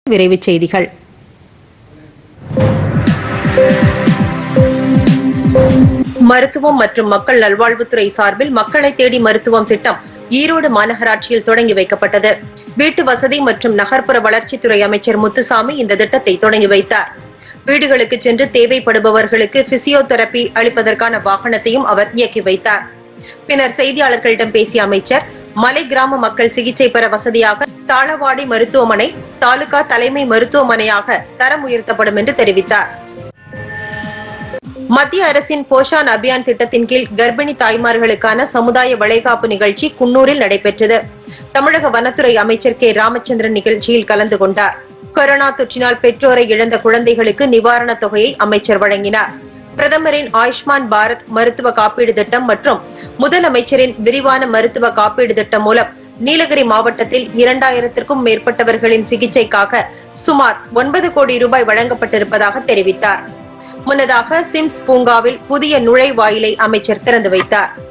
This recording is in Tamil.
விரைவுச் செய்திகள் மருத்துவம் மற்றும் மக்கள் நல்வாழ்வுத்துறை சார்பில் மக்களை தேடி மருத்துவம் திட்டம் ஈரோடு மாநகராட்சியில் தொடங்கி வைக்கப்பட்டது வீட்டு வசதி மற்றும் நகர்ப்புற வளர்ச்சித்துறை அமைச்சர் முத்துசாமி இந்த திட்டத்தை தொடங்கி வைத்தார் வீடுகளுக்கு சென்று தேவைப்படுபவர்களுக்கு பிசியோதெரபி அளிப்பதற்கான வாகனத்தையும் அவர் இயக்கி வைத்தார் பின்னர் செய்தியாளர்களிடம் பேசிய அமைச்சர் மலை கிராம மக்கள் சிகிச்சை பெற வசதியாக தாளவாடி மருத்துவமனை தாலுகா தலைமை மருத்துவமனையாக தரம் உயர்த்தப்படும் என்று தெரிவித்தார் மத்திய அரசின் போஷான் அபியான் திட்டத்தின் கீழ் கர்ப்பிணி தாய்மார்களுக்கான சமுதாய வளைகாப்பு நிகழ்ச்சி குன்னூரில் நடைபெற்றது தமிழக வனத்துறை அமைச்சர் கே ராமச்சந்திரன் நிகழ்ச்சியில் கலந்து கொண்டார் கொரோனா தொற்றினால் பெற்றோரை இழந்த குழந்தைகளுக்கு நிவாரணத் தொகையை அமைச்சர் வழங்கினார் பிரதமரின் ஆயுஷ்மான் பாரத் மருத்துவ காப்பீடு திட்டம் மற்றும் முதலமைச்சரின் விரிவான மருத்துவ காப்பீடு திட்டம் மூலம் நீலகிரி மாவட்டத்தில் இரண்டாயிரத்திற்கும் மேற்பட்டவர்களின் சிகிச்சைக்காக சுமார் ஒன்பது கோடி ரூபாய் வழங்கப்பட்டிருப்பதாக தெரிவித்தார் முன்னதாக சிம்ஸ் பூங்காவில் புதிய நுழைவாயிலை அமைச்சர் திறந்து வைத்தார்